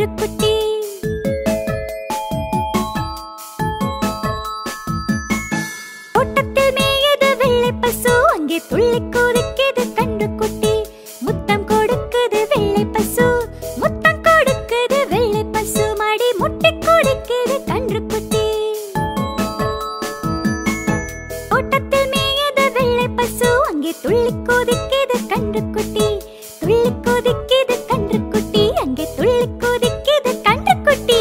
கன்றுக்குட்டி தோட்டத்தில் மேயது வெள்ளை பசு அங்கே துள்ளி குதிக்குது கன்றுக்குட்டி முத்தம் கொடுக்குது வெள்ளை பசு முத்தம் கொடுக்குது வெள்ளை பசு மடி முட்டி குடிக்குது கன்றுக்குட்டி தோட்டத்தில் மேயது வெள்ளை பசு அங்கே துள்ளி குதிக்குது கன்றுக்குட்டி துள்ளி குதிக்குது கன்றுக்குட்டி அங்கே துள்ளி குதிக்குது கன்றுக்குட்டி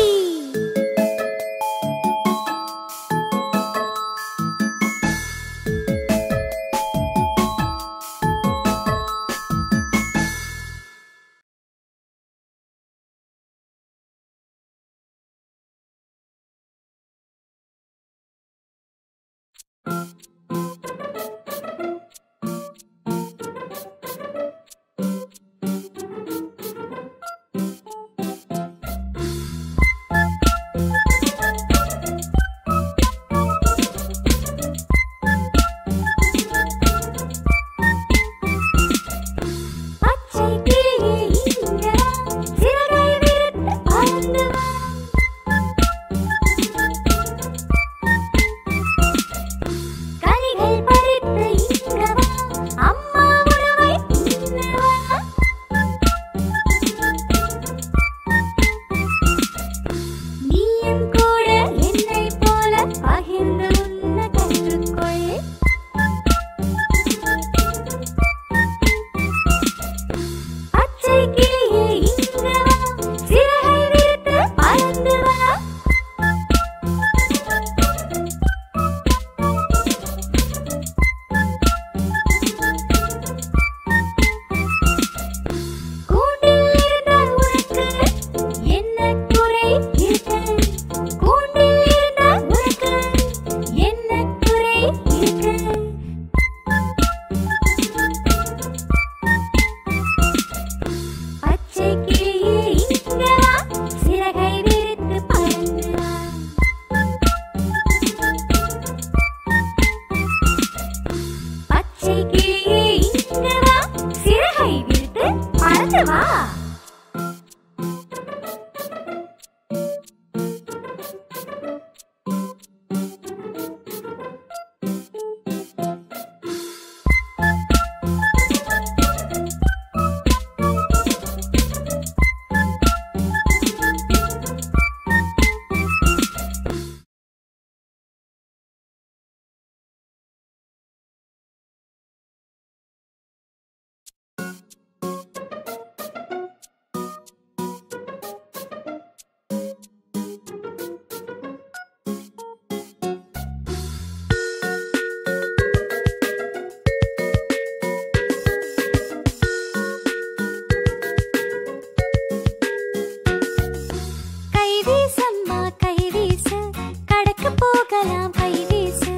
பச்சை கிளியே இங்க வா, சிறகை விரித்து பறந்து வா. கனிகள் பறித்து இங்க வா, அம்மா உணவை தின்னு வா. நீயும் கூட என்னைப் போல பகிர்ந்து உண்ண கற்றுக்கொள் பச்சை கிளியே இங்க வா, சிறகை விரித்து பறந்து வா. கூண்டில் இருந்த உனக்கு என்ன குறை இருக்கு? கூண்டில் இருந்த உனக்கு என்ன குறை இருக்கு? பச்சை கிளியே இங்க வா, சிறகை விரித்து பறந்து வா. பச்சை கிளியே இங்க வா, சிறகை விரித்து பறந்து வா. கைவீசம்மா கைவீசு கடைக்கு போகலாம் கைவீசு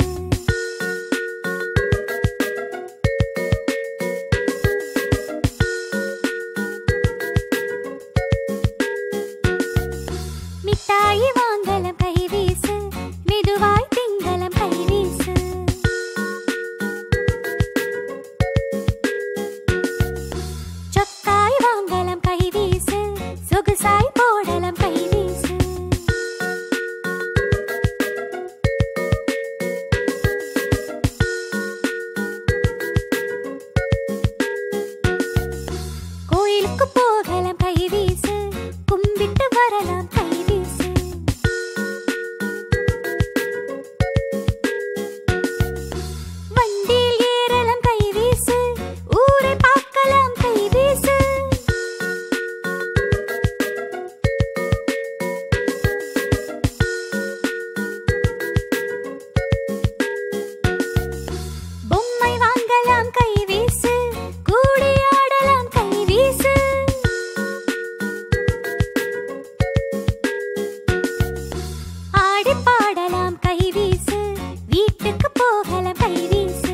மிட்டாய் வாங்கலாம் கைவீசு மெதுவாய் திங்கலாம் கைவீசு சொக்காய் வாங்கலாம் கைவீசு சொகுசாய் போடலாம் கைவீசு கோயிலுக்கு போகலாம் கைவீசு கும்பிட்டு வரலாம் கைவீசு வண்டியில் ஏறலாம் கைவீசு ஊரை பார்க்கலாம் கைவீசு பொம்மை வாங்கலாம் கைவீசு கூடி ஆடலாம் கைவீசு ஆடி பாடலாம் கைவீசு வீட்டுக்கு போகலாம் கைவீசு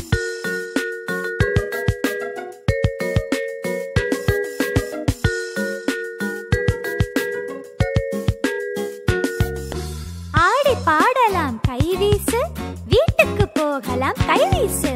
ஆடி பாடலாம் கைவீசு வீட்டுக்கு போகலாம் கைவீசு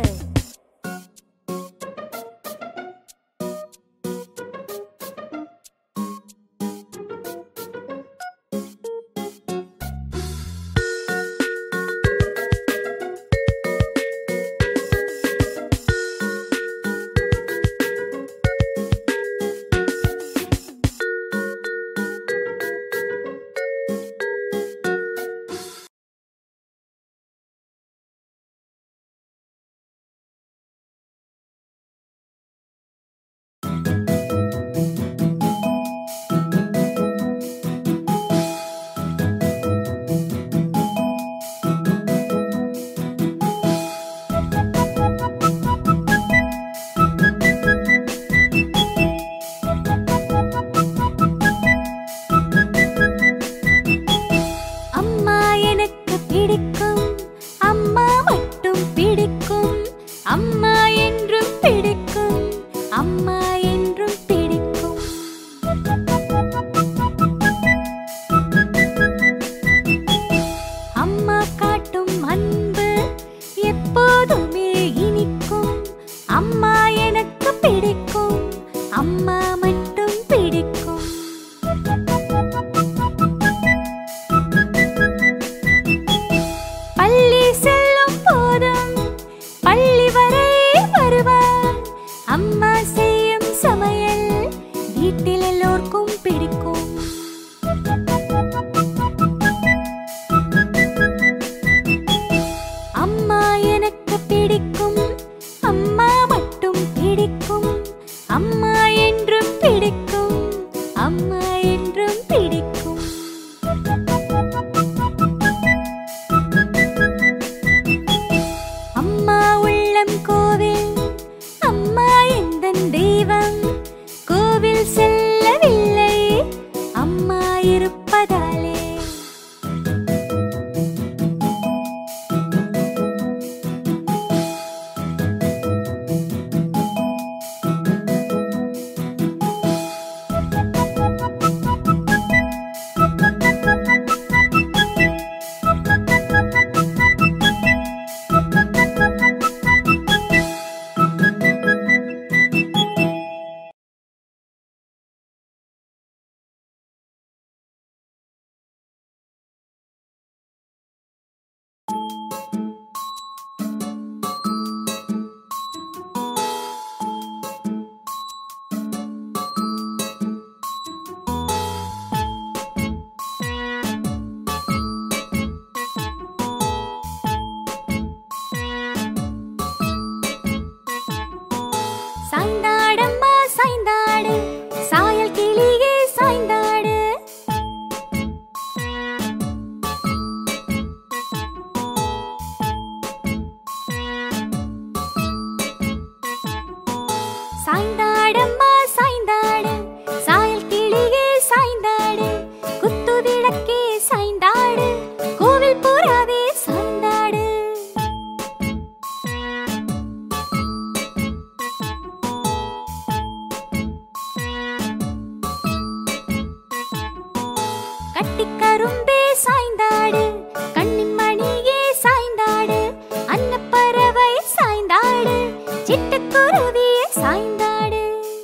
கட்டிக் கரும்பே சாய்ந்தாடு கண்ணிமணியே சாய்ந்தாடு அன்னப்பறவை சாய்ந்தாடு சிட்டுக்குருவியே சாய்ந்தாடு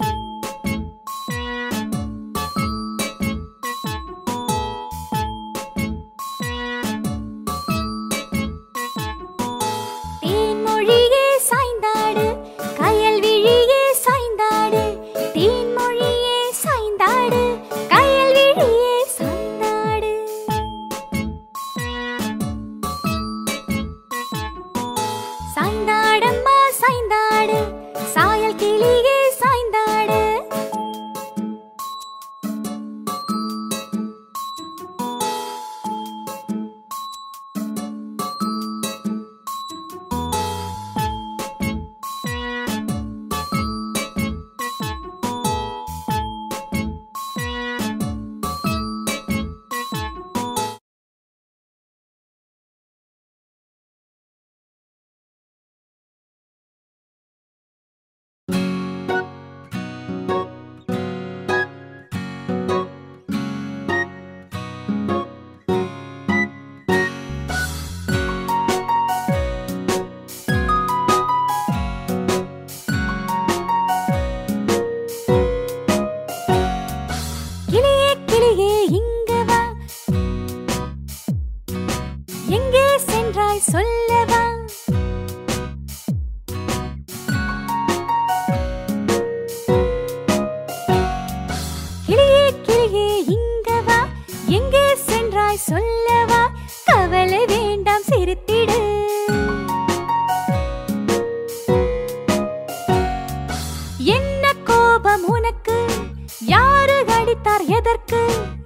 தேன்மொழியே சாய்ந்தாடு கயல் விழியே சாய்ந்தாடு தேன்மொழியே சாய்ந்தாடு கயல் விழியே சாய்ந்தாடு சாய்ந்தாடம்மா சாய்ந்தாடு சாயல் கிளியே சாய்ந்தாடு கிளியே கிளியே இங்க வா எங்கே சென்றாய் சொல்லவா கிளியே கிளியே இங்க வா எங்கே சென்றாய் சொல்லவா கவலை வேண்டாம் சிரித்திடு என்ன கோபம் உனக்கு யாரு அடித்தார் எதற்கு